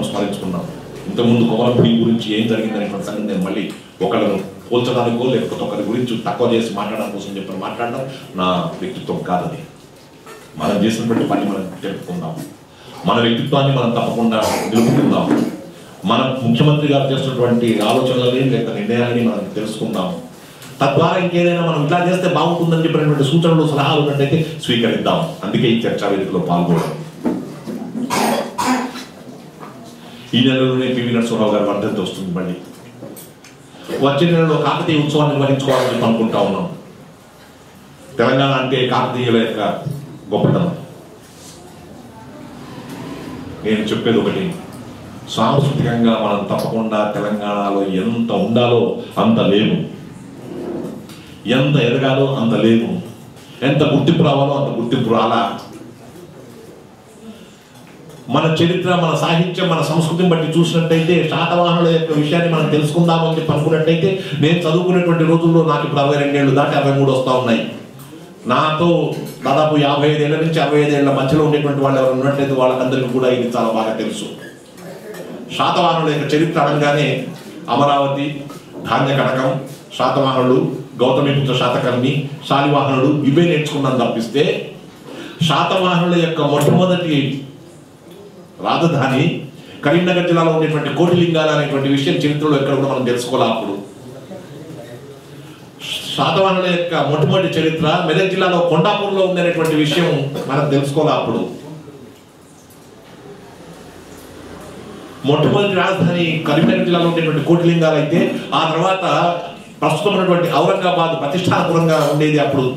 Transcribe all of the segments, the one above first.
స్మరించుకున్నాం ఇంతకుముందు కోమలంపల్లి గురించి ఏం జరిగిందనేటువంటి సంగతి నేను మళ్ళీ ఒకళ్ళను పోల్చడానికో లేకపోతే ఒకరి గురించి తక్కువ చేసి మాట్లాడడం కోసం చెప్పి మాట్లాడడం నా వ్యక్తిత్వం కాదది మనం చేసినటువంటి పని మనం తెలుపుకుందాం మన వ్యక్తిత్వాన్ని మనం తప్పకుండా నిలుపుకుందాం మన ముఖ్యమంత్రి గారు చేస్తున్నటువంటి ఆలోచనలని లేక నిర్ణయాలని మనం తెలుసుకుందాం తద్వారా ఇంకేదైనా మనం ఇట్లా చేస్తే బాగుంటుందని చెప్పినటువంటి సూచనలు సలహాలు ఉన్నట్టయితే స్వీకరిద్దాం అందుకే ఈ చర్చా వేదికలో పాల్గొనడం ఈ నెలలోనే పివి నరసింహరావు గారి వర్ధంతి వస్తుంది మళ్ళీ వచ్చే నెలలో కాకతీయ ఉత్సవాన్ని నిర్వహించుకోవాలని చెప్పి అనుకుంటా ఉన్నాం తెలంగాణ అంటే కాకతీయుల యొక్క గొప్పతనం నేను చెప్పేది ఒకటి సాంస్కృతికంగా మనం తప్పకుండా తెలంగాణలో ఎంత ఉండాలో అంత లేవు ఎంత ఎదగాలో అంత లేవు ఎంత గుర్తింపు రావాలో అంత గుర్తింపు రాలా మన చరిత్ర మన సాహిత్యం మన సంస్కృతిని బట్టి చూసినట్టయితే శాతవాహనుల యొక్క విషయాన్ని మనం తెలుసుకుందామని చెప్పి అనుకున్నట్టయితే నేను చదువుకునేటువంటి రోజుల్లో నాకు ఇప్పుడు అరవై రెండేళ్ళు దాటి అరవై మూడు వస్తూ ఉన్నాయి నాతో దాదాపు యాభై ఐదేళ్ల నుంచి అరవై ఐదేళ్ల మధ్యలో ఉండేటువంటి వాళ్ళు ఎవరు ఉన్నట్లయితే వాళ్ళకందరికీ కూడా ఇది చాలా బాగా తెలుసు శాతవాహనుల యొక్క చరిత్ర అనగానే అమరావతి ధాన్య కటకం శాతవాహనుడు గౌతమిపుత్ర శాతకర్ణి శాలివాహనుడు ఇవే నేర్చుకున్నాను తప్పిస్తే శాతవాహనుల యొక్క మొట్టమొదటి రాజధాని కరీంనగర్ జిల్లాలో ఉండేటువంటి కోటిలింగాలు అనేటువంటి విషయం చరిత్రలో ఎక్కడ కూడా మనం తెలుసుకోవాలి అప్పుడు శాతవాహనుల యొక్క మొట్టమొదటి చరిత్ర మెదక్ జిల్లాలో కొండాపూర్లో ఉందనేటువంటి విషయం మనం తెలుసుకోవాలి అప్పుడు మొట్టమొదటి రాజధాని కరీంనగర్ జిల్లాలో ఉండేటువంటి కోటిలింగాలు అయితే ఆ తర్వాత ప్రస్తుతం ఉన్నటువంటి ఔరంగాబాద్ ప్రతిష్టానపురంగా ఉండేది అప్పుడు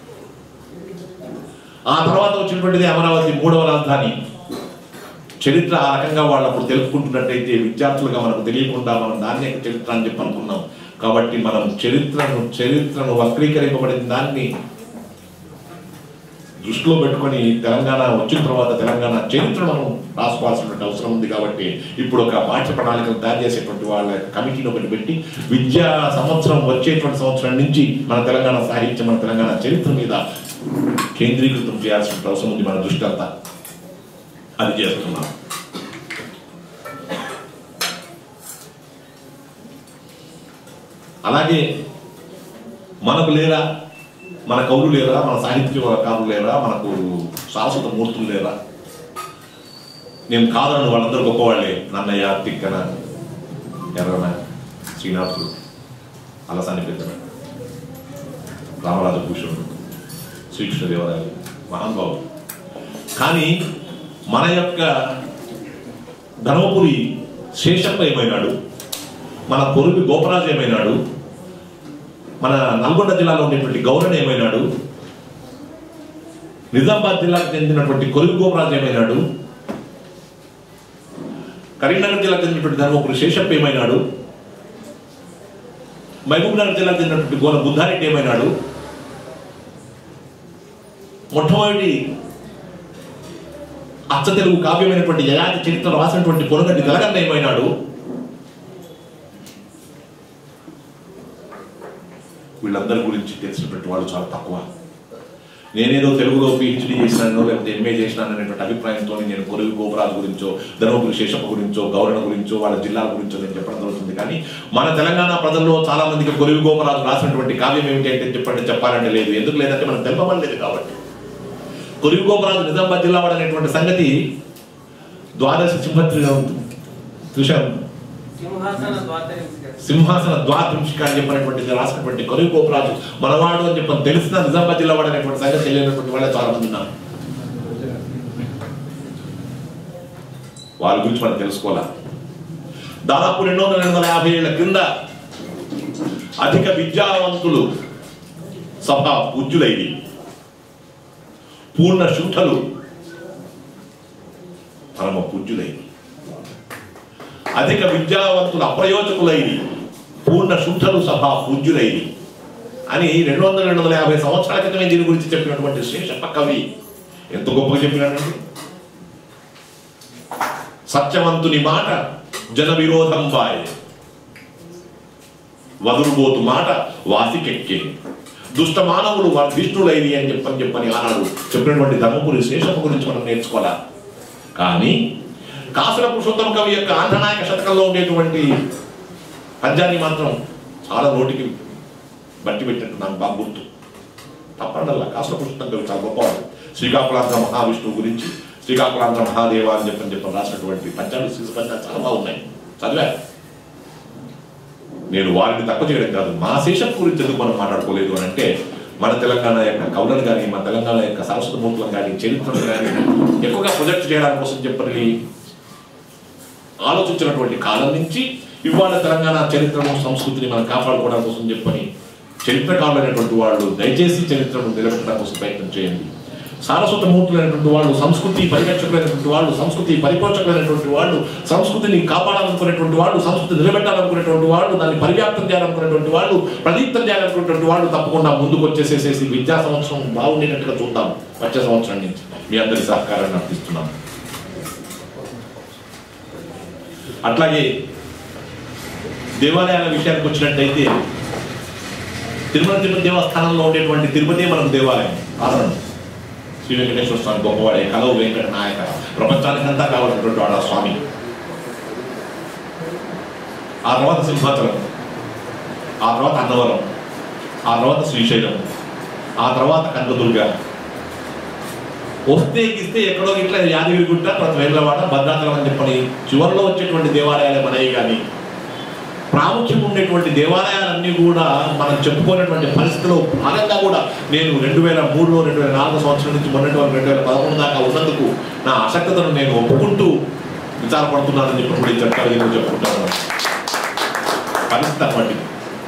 ఆ తర్వాత వచ్చినటువంటిది అమరావతి మూడవ రాజధాని చరిత్ర ఆ రకంగా వాళ్ళు అప్పుడు తెలుపుకుంటున్నట్టయితే విద్యార్థులుగా మనకు తెలియకుండా మనం దాన్ని యొక్క చరిత్ర అని చెప్పి అనుకున్నాం కాబట్టి మనం చరిత్రను చరిత్రను వక్రీకరింపబడిన దాన్ని దృష్టిలో పెట్టుకొని తెలంగాణ వచ్చిన తర్వాత తెలంగాణ చరిత్ర మనం రాసుకోవాల్సినటువంటి అవసరం ఉంది కాబట్టి ఇప్పుడు ఒక పాఠ్య ప్రణాళికను తయారు చేసేటువంటి వాళ్ళ కమిటీని ఒకటి పెట్టి విద్యా సంవత్సరం వచ్చేటువంటి సంవత్సరం నుంచి మన తెలంగాణ సాహిత్యం మన తెలంగాణ చరిత్ర మీద కేంద్రీకృతం చేయాల్సిన అవసరం ఉంది మన దృష్టి అంతా అది చేస్తున్నాం అలాగే మనకు లేరా మన కవులు లేరా మన సాహిత్యకారులు లేరా మనకు శాశ్వత మూర్తులు లేరా నేను కాదను వాళ్ళందరూ గొప్పవాళ్ళే నన్నయ్య తిక్కన ఎర్రన శ్రీనాథుడు అలసాని పెద్దన రామరాజ భూషణుడు శ్రీకృష్ణదేవరాయలు మహానుభావుడు కానీ మన యొక్క ధర్మపురి శేషప్ప ఏమైనాడు మన పొరుగు గోపరాజు ఏమైనాడు మన నల్గొండ జిల్లాలో ఉండేటువంటి గౌరణ ఏమైనాడు నిజామాబాద్ జిల్లాకు చెందినటువంటి కొలుగు గోపరాజు ఏమైనాడు కరీంనగర్ జిల్లాకు చెందినటువంటి ధర్మపురి శేషప్ప ఏమైనాడు మహబూబ్ నగర్ జిల్లాకు చెందినటువంటి గోల బుద్ధారెడ్డి ఏమైనాడు మొట్టమొదటి అచ్చ తెలుగు కావ్యమైనటువంటి యయాతి చరిత్ర రాసినటువంటి కొనగడ్డి తెలగన్న ఏమైనాడు వీళ్ళందరి గురించి తెలిసినటువంటి వాళ్ళు చాలా తక్కువ నేనేదో తెలుగులో పిహెచ్డీ చేసినానో లేకపోతే ఎంఏ చేసినాను అనేటువంటి అభిప్రాయంతో నేను కొరుగు గోపురాల గురించో ధర్మపురి శేషప్ప గురించో గౌరవ గురించో వాళ్ళ జిల్లాల గురించో నేను చెప్పడం జరుగుతుంది కానీ మన తెలంగాణ ప్రజల్లో చాలా మందికి కొరుగు గోపురాలు రాసినటువంటి కావ్యం ఏమిటి అంటే చెప్పండి చెప్పాలంటే లేదు ఎందుకు లేదంటే మనం తెలపబడలేదు కాబట్టి కొరుగు గోపురాజు నిజామాబాద్ జిల్లా వాడు అనేటువంటి సంగతి ద్వాదశ సింహత్రి చూశాను సింహాసన ద్వాతరించగలరు సింహాసన ద్వాత్రింశిక అని చెప్పినటువంటి రాసినటువంటి కొరుగు గోపురాజు మనవాడు అని చెప్పని తెలిసిన నిజామాబాద్ జిల్లా వాడు అనేటువంటి సంగతి తెలియనటువంటి వాళ్ళే చాలా మంది ఉన్నారు వారి గురించి మనం తెలుసుకోవాలా దాదాపు రెండు వందల రెండు వందల యాభై ఏళ్ల క్రింద అధిక విద్యావంతులు సభ పూజ్యులైది పూర్ణ శుద్ధలు పరమ పూజ్యులైది అధిక విద్యావంతులు అప్రయోజకులైది పూర్ణ శుద్ధలు సభ పూజ్యులైది అని రెండు వందల రెండు వందల యాభై సంవత్సరాల క్రితమే దీని గురించి చెప్పినటువంటి శేషప్ప కవి ఎంత గొప్పగా చెప్పినాడండి సత్యవంతుని మాట జన విరోధం బాయ్ వదురుబోతు మాట వాసికెక్కే దుష్ట మానవులు వర్ధిష్ణులైది అని చెప్పని చెప్పని ఆనాడు చెప్పినటువంటి ధర్మపురి శేషప్ప గురించి మనం నేర్చుకోవాలా కానీ కాసుల పురుషోత్తమ కవి యొక్క ఆంధ్రనాయక శతకంలో ఉండేటువంటి పద్యాన్ని మాత్రం చాలా నోటికి బట్టి పెట్టినట్టు నాకు బాగా గుర్తు తప్పనల్లా కాసుల పురుషోత్తమ కవి చాలా గొప్పవాడు శ్రీకాకుళాంధ్ర మహావిష్ణువు గురించి శ్రీకాకుళాంధ్ర మహాదేవ అని చెప్పని చెప్పని రాసినటువంటి పద్యాలు శిశు పద్యాలు చాలా బాగున్నాయి చదివారు నేను వారిని తక్కువ చేయడం కాదు మా శేషం గురించి ఎందుకు మనం మాట్లాడుకోలేదు అని అంటే మన తెలంగాణ యొక్క కవులను కానీ మన తెలంగాణ యొక్క సరస్వత మూర్తులను కానీ చరిత్రను కానీ ఎక్కువగా ప్రొజెక్ట్ చేయడానికి కోసం చెప్పని ఆలోచించినటువంటి కాలం నుంచి ఇవాళ తెలంగాణ చరిత్రను సంస్కృతిని మనం కాపాడుకోవడం కోసం చెప్పని చరిత్రకారులైనటువంటి వాళ్ళు దయచేసి చరిత్రను నిలబెట్టడం కోసం ప్రయత్నం చేయండి సారస్వత మూర్తులైనటువంటి వాళ్ళు సంస్కృతి పరిరక్షకులైనటువంటి వాళ్ళు సంస్కృతి పరిపోషకులైనటువంటి వాళ్ళు సంస్కృతిని కాపాడాలనుకునేటువంటి వాళ్ళు సంస్కృతి నిలబెట్టాలనుకునేటువంటి వాళ్ళు దాన్ని పరివ్యాప్తం చేయాలనుకునేటువంటి వాళ్ళు ప్రదీప్తం చేయాలనుకునేటువంటి వాళ్ళు తప్పకుండా ముందుకు వచ్చేసేసేసి విద్యా సంవత్సరం బాగుండేటట్టుగా చూద్దాం వచ్చే సంవత్సరం నుంచి మీ అందరి సహకారాన్ని అర్థిస్తున్నాం అట్లాగే దేవాలయాల విషయానికి వచ్చినట్టయితే తిరుమల తిరుపతి దేవస్థానంలో ఉండేటువంటి తిరుపతి మనం దేవాలయం ఆదరణ శ్రీ వెంకటేశ్వర స్వామి గొప్పవాడే కలవు వెంకట నాయక ప్రపంచానికంతా కావాల్సినటువంటి వాడు ఆ స్వామి ఆ తర్వాత సింహాచలం ఆ తర్వాత అన్నవరం ఆ తర్వాత శ్రీశైలం ఆ తర్వాత కనకదుర్గ వస్తే గిస్తే ఎక్కడో ఇట్లా యాదగిరిగుట్ట తర్వాత వేర్లవాడ భద్రాచలం అని చెప్పని చివరిలో వచ్చేటువంటి దేవాలయాలే మనవి కానీ ప్రాముఖ్యం ఉండేటువంటి దేవాలయాలన్నీ కూడా మనం చెప్పుకునేటువంటి పరిస్థితిలో భాగంగా కూడా నేను రెండు వేల మూడులో రెండు వేల నాలుగు సంవత్సరం నుంచి మొన్నటి వరకు రెండు వేల పదకొండు దాకా ఉన్నందుకు నా ఆసక్తతను నేను ఒప్పుకుంటూ విచారపడుతున్నానని చెప్పి కూడా ఈ చట్టాలు నేను చెప్పుకుంటాను పరిస్థితి అటువంటి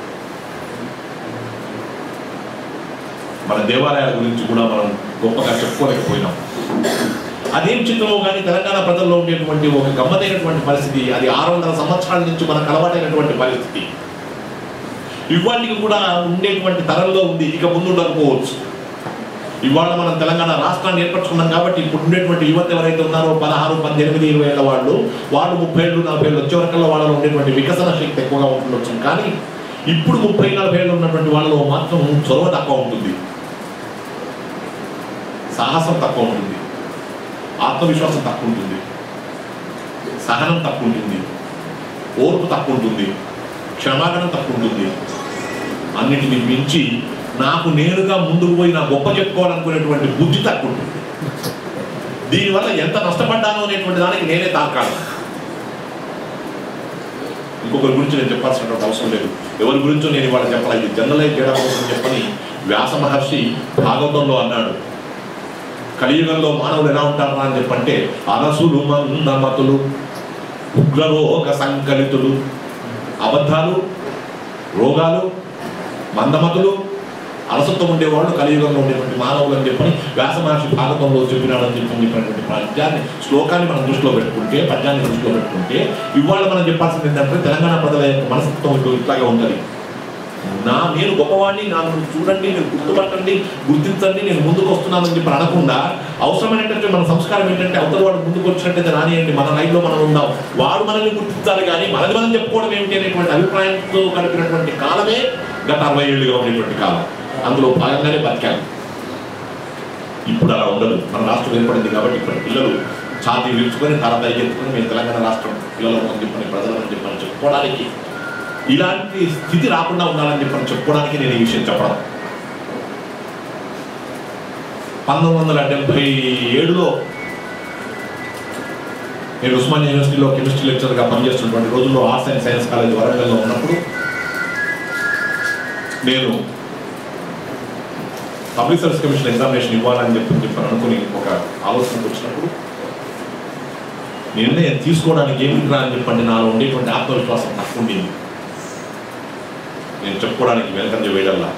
మన దేవాలయాల గురించి కూడా మనం గొప్పగా చెప్పుకోలేకపోయినాం అదేం చిత్రమో కానీ తెలంగాణ ప్రజల్లో ఉండేటువంటి ఒక గమ్మతైనటువంటి పరిస్థితి అది ఆరు వందల సంవత్సరాల నుంచి మనకు అలవాటైనటువంటి పరిస్థితి ఇవాళకి కూడా ఉండేటువంటి తరంలో ఉంది ఇక ముందు ఉండకపోవచ్చు ఇవాళ మనం తెలంగాణ రాష్ట్రాన్ని ఏర్పరచుకున్నాం కాబట్టి ఇప్పుడు ఉండేటువంటి యువత ఎవరైతే ఉన్నారో పదహారు పద్దెనిమిది ఇరవై ఏళ్ళ వాళ్ళు వాళ్ళు ముప్పై ఏళ్ళు నలభై ఏళ్ళు వచ్చే వరకల్లా వాళ్ళలో ఉండేటువంటి వికసన శక్తి ఎక్కువగా ఉంటుండొచ్చు కానీ ఇప్పుడు ముప్పై నలభై ఏళ్ళు ఉన్నటువంటి వాళ్ళలో మాత్రం చొరవ తక్కువ ఉంటుంది సాహసం తక్కువ ఉంటుంది ఆత్మవిశ్వాసం తక్కువ ఉంటుంది సహనం తక్కువ ఉంటుంది ఓర్పు తక్కువ ఉంటుంది క్షమాగణం తక్కువ ఉంటుంది అన్నిటిని మించి నాకు నేనుగా ముందుకు పోయి నా గొప్ప చెప్పుకోవాలనుకునేటువంటి బుద్ధి తక్కువ ఉంటుంది దీనివల్ల ఎంత నష్టపడ్డాను అనేటువంటి దానికి నేనే తాకాలి ఇంకొకరి గురించి నేను చెప్పాల్సినటువంటి అవసరం లేదు ఎవరి గురించో నేను ఇవాళ చెప్పాలి ఇది జనరలైజ్ చేయడం కోసం చెప్పని వ్యాస మహర్షి భాగవతంలో అన్నాడు కలియుగంలో మానవులు ఎలా ఉంటారా అని చెప్పంటే అనసులు మందమతులు ఉగ్రరోగ సంకలితులు అబద్ధాలు రోగాలు మందమతులు అలసత్వం ఉండేవాళ్ళు కలియుగంలో ఉండేటువంటి మానవులు అని చెప్పని వ్యాస మహర్షి భాగవతంలో చెప్పినాడని చెప్పని చెప్పినటువంటి పద్యాన్ని శ్లోకాన్ని మనం దృష్టిలో పెట్టుకుంటే పద్యాన్ని దృష్టిలో పెట్టుకుంటే ఇవాళ మనం చెప్పాల్సింది ఏంటంటే తెలంగాణ ప్రజల యొక్క మనస్తత్వం ఇట్లా- ఇట్లాగే ఉంటుంది నా నేను గొప్పవాడిని నన్ను చూడండి నేను గుర్తుపట్టండి గుర్తించండి నేను ముందుకు వస్తున్నానని చెప్పి అనకుండా అవసరమైనటువంటి మన సంస్కారం ఏంటంటే అవతల వాడు ముందుకు వచ్చినట్టయితే రానియండి మన లైఫ్లో మనం ఉందాం వాడు మనల్ని గుర్తించాలి కానీ మనది మనం చెప్పుకోవడం ఏమిటి అనేటువంటి అభిప్రాయంతో కలిపినటువంటి కాలమే గత అరవై ఏళ్ళుగా ఉండేటువంటి కాలం అందులో భాగంగానే బతికాను ఇప్పుడు అలా ఉండదు మన రాష్ట్రం ఏర్పడింది కాబట్టి ఇప్పుడు పిల్లలు ఛాతీ విరుచుకొని తల పైకెత్తుకొని మేము తెలంగాణ రాష్ట్రం పిల్లలు అని చెప్పని ప్రజలను చెప్పని చెప్పుకోవడానికి ఇలాంటి స్థితి రాకుండా ఉండాలని చెప్పని చెప్పుకోవడానికి నేను ఈ విషయం చెప్పడం పంతొమ్మిది వందల డెబ్బై ఏడులో నేను ఉస్మానియా యూనివర్సిటీలో కెమిస్ట్రీ లెక్చర్గా పనిచేస్తున్నటువంటి రోజుల్లో ఆర్ట్స్ అండ్ సైన్స్ కాలేజ్ వరంగల్లో ఉన్నప్పుడు నేను పబ్లిక్ సర్వీస్ కమిషన్ ఎగ్జామినేషన్ ఇవ్వాలని చెప్పి చెప్పని అనుకుని ఒక ఆలోచనకు వచ్చినప్పుడు నిర్ణయం తీసుకోవడానికి ఏమిటి రా అని చెప్పండి నాలో ఉండేటువంటి ఆత్మవిశ్వాసం తక్కువ ఉండేది నేను చెప్పుకోవడానికి వెనకంజ వేయడల్లా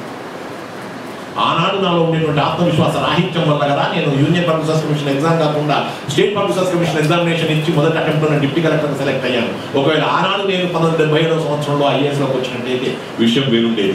ఆనాడు నాలో ఉండేటువంటి ఆత్మవిశ్వాస రాహిత్యం వల్ల కదా నేను Union Public Service Commission exam కాకుండా State Public Service Commission examination ఇచ్చి మొదటి అటెంప్ట్ డిప్యూటీ కలెక్టర్ సెలెక్ట్ అయ్యాను ఒకవేళ ఆనాడు నేను పంతొమ్మిది డెబ్బై ఏడవ సంవత్సరంలో ఐఏఎస్ లోకి వచ్చినట్టయితే విషయం వేరుండేది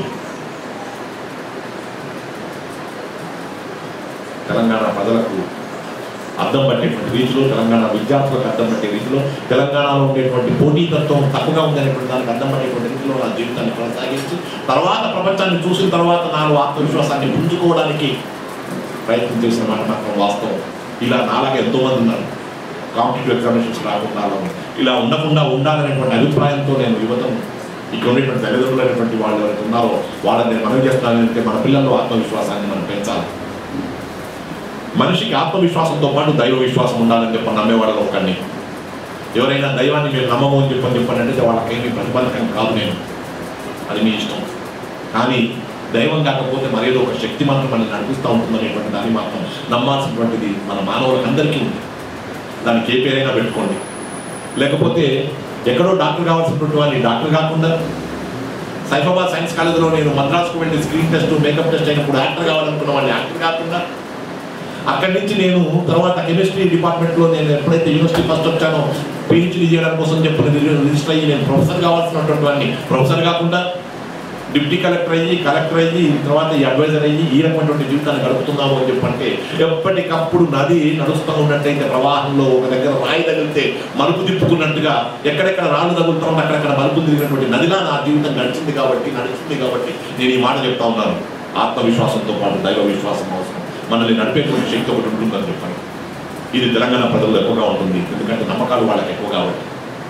తెలంగాణ ప్రజలకు అర్థం పట్టేటువంటి రీతిలో తెలంగాణ విద్యార్థులకు అర్థం పట్టే రీతిలో తెలంగాణలో ఉండేటువంటి పోటీతత్వం తక్కువగా ఉందనేటువంటి దానికి అర్థం పట్టేటువంటి రీతిలో నా జీవితాన్ని కొనసాగించి తర్వాత ప్రపంచాన్ని చూసిన తర్వాత నాలో ఆత్మవిశ్వాసాన్ని పుంజుకోవడానికి ప్రయత్నం చేసిన మాట మాత్రం వాస్తవం ఇలా నాలాగా ఎంతో మంది ఉన్నారు కాంపిటేటివ్ ఎగ్జామినేషన్స్ రాకుండా ఇలా ఉండకుండా ఉండాలనేటువంటి అభిప్రాయంతో నేను యువతను ఇక్కడ ఉండేటువంటి తల్లిదండ్రులైనటువంటి వాళ్ళు ఎవరైతే ఉన్నారో వాళ్ళని నేను మనవి చేస్తానంటే మన పిల్లల్లో ఆత్మవిశ్వాసాన్ని మనం పెంచాలి మనిషికి ఆత్మవిశ్వాసంతో పాటు దైవ విశ్వాసం ఉండాలని చెప్పి నమ్మేవాళ్ళలో ఒకడిని ఎవరైనా దైవాన్ని మీరు నమ్మము అని చెప్పని చెప్పండి అంటే వాళ్ళకేమీ ప్రతిబంధకం కాదు నేను అది మీ ఇష్టం కానీ దైవం కాకపోతే మరేదో ఒక శక్తి మాత్రం మనల్ని నడిపిస్తూ ఉంటుందనేటువంటి దాన్ని మాత్రం నమ్మాల్సినటువంటిది మన మానవులకు అందరికీ ఉంది దానికి ఏ పేరైనా పెట్టుకోండి లేకపోతే ఎక్కడో డాక్టర్ కావాల్సినటువంటి వాడిని డాక్టర్ కాకుండా సైఫాబాద్ సైన్స్ కాలేజీలో నేను మద్రాసుకు వెళ్ళి స్క్రీన్ టెస్ట్ మేకప్ టెస్ట్ అయినప్పుడు యాక్టర్ కావాలనుకున్న వాడిని యాక్టర్ కాకుండా అక్కడి నుంచి నేను తర్వాత కెమిస్ట్రీ డిపార్ట్మెంట్లో నేను ఎప్పుడైతే యూనివర్సిటీ ఫస్ట్ వచ్చానో పిహెచ్డీ చేయడం కోసం చెప్పిన రిజిస్టర్ అయ్యి నేను ప్రొఫెసర్ కావాల్సినటువంటి వాడిని ప్రొఫెసర్ కాకుండా డిప్యూటీ కలెక్టర్ అయ్యి కలెక్టర్ అయ్యి తర్వాత ఈ అడ్వైజర్ అయ్యి ఈ రకమైనటువంటి జీవితాన్ని గడుపుతున్నాము అని చెప్పంటే ఎప్పటికప్పుడు నది నడుస్తూ ఉన్నట్టయితే ప్రవాహంలో ఒక దగ్గర రాయి తగిలితే మలుపు తిప్పుకున్నట్టుగా ఎక్కడెక్కడ రాళ్ళు తగులుతూ ఉంటే అక్కడెక్కడ మలుపు తిరిగినటువంటి నదిలా నా జీవితం గడిచింది కాబట్టి నడుస్తుంది కాబట్టి నేను ఈ మాట చెప్తా ఉన్నాను ఆత్మవిశ్వాసంతో పాటు దైవ విశ్వాసం అవసరం మనల్ని నడిపేటువంటి శక్తి ఒకటి ఉంటుందని చెప్పండి ఇది తెలంగాణ ప్రజల్లో ఎక్కువగా ఉంటుంది ఎందుకంటే నమ్మకాలు వాళ్ళకి ఎక్కువ కాబట్టి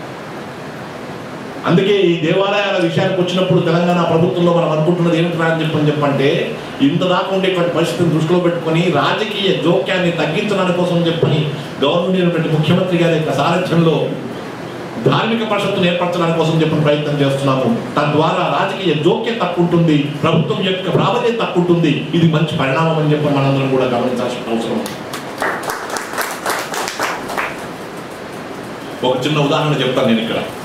అందుకే ఈ దేవాలయాల విషయానికి వచ్చినప్పుడు తెలంగాణ ప్రభుత్వంలో మనం అనుకుంటున్నది ఏమిటి అని చెప్పని చెప్పంటే ఇంత దాకా ఉండేటువంటి పరిస్థితిని దృష్టిలో పెట్టుకొని రాజకీయ జోక్యాన్ని తగ్గించడానికి కోసం చెప్పని గవర్నమెంట్ ముఖ్యమంత్రి గారి యొక్క సారథ్యంలో ధార్మిక పరిషత్తును ఏర్పరచడానికి కోసం చెప్పిన ప్రయత్నం చేస్తున్నాము తద్వారా రాజకీయ జోక్యం తక్కువ ఉంటుంది ప్రభుత్వం యొక్క ప్రాబల్యం తక్కువ ఉంటుంది ఇది మంచి పరిణామం అని చెప్పి మనందరం కూడా గమనించాల్సిన అవసరం ఉంది. ఒక చిన్న ఉదాహరణ చెప్తాను నేను ఇక్కడ